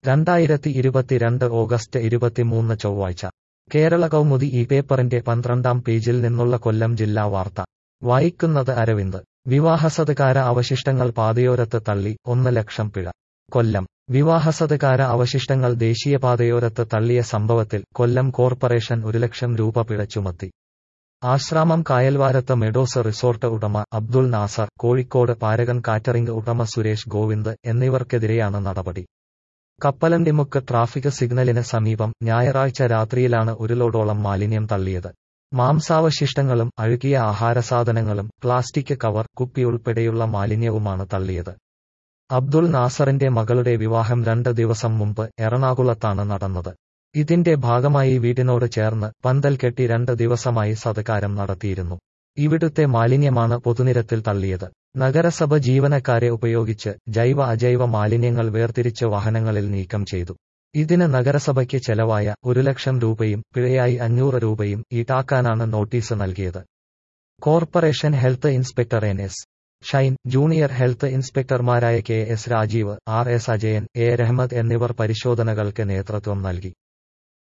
രണ്ടായിരത്തി ഇരുപത്തിരണ്ട് ഓഗസ്റ്റ് ഇരുപത്തിമൂന്ന് ചൊവ്വാഴ്ച കേരള കൗമുദി ഈ പേപ്പറിന്റെ പന്ത്രണ്ടാം പേജിൽ നിന്നുള്ള കൊല്ലം ജില്ലാ വാർത്ത വായിക്കുന്നത് അരവിന്ദ് വിവാഹസതകാര അവശിഷ്ടങ്ങൾ പാതയോരത്ത് തള്ളി ഒന്ന് ലക്ഷം പിഴ കൊല്ലം വിവാഹസതകാര അവശിഷ്ടങ്ങൾ ദേശീയപാതയോരത്ത് തള്ളിയ സംഭവത്തിൽ കൊല്ലം കോർപ്പറേഷൻ ഒരു ലക്ഷം രൂപ പിഴ ചുമത്തി ആശ്രാമം കായൽവാരത്ത് മെഡോസ് റിസോർട്ട് ഉടമ അബ്ദുൾ നാസർ കോഴിക്കോട് പാരകൻ കാറ്ററിംഗ് ഉടമ സുരേഷ് ഗോവിന്ദ് എന്നിവർക്കെതിരെയാണ് നടപടി കപ്പലണ്ടിമുക്ക് ട്രാഫിക് സിഗ്നലിന് സമീപം ഞായറാഴ്ച രാത്രിയിലാണ് ഒരു ലോഡോളം മാലിന്യം തള്ളിയത് മാംസാവശിഷ്ടങ്ങളും അഴുകിയ ആഹാരസാധനങ്ങളും പ്ലാസ്റ്റിക് കവർ കുപ്പി ഉൾപ്പെടെയുള്ള മാലിന്യവുമാണ് തള്ളിയത് അബ്ദുൾ നാസറിന്റെ മകളുടെ വിവാഹം രണ്ട് ദിവസം മുമ്പ് എറണാകുളത്താണ് നടന്നത് ഇതിന്റെ ഭാഗമായി വീടിനോട് ചേർന്ന് പന്തൽ കെട്ടി രണ്ട് ദിവസമായി സതകാരം നടത്തിയിരുന്നു ഇവിടുത്തെ മാലിന്യമാണ് പൊതുനിരത്തിൽ തള്ളിയത് നഗരസഭ ജീവനക്കാരെ ഉപയോഗിച്ച് ജൈവ അജൈവ മാലിന്യങ്ങൾ വേർതിരിച്ച് വാഹനങ്ങളിൽ നീക്കം ചെയ്തു ഇതിന് നഗരസഭയ്ക്ക് ചെലവായ ഒരു ലക്ഷം രൂപയും പിഴയായി അഞ്ഞൂറ് രൂപയും ഈടാക്കാനാണ് നോട്ടീസ് നൽകിയത് corporation health inspector N S Shine junior health ഇൻസ്പെക്ടർമാരായ K S Rajeev R S Ajayan A Rahmad എന്നിവർ പരിശോധനകൾക്ക് നേതൃത്വം നൽകി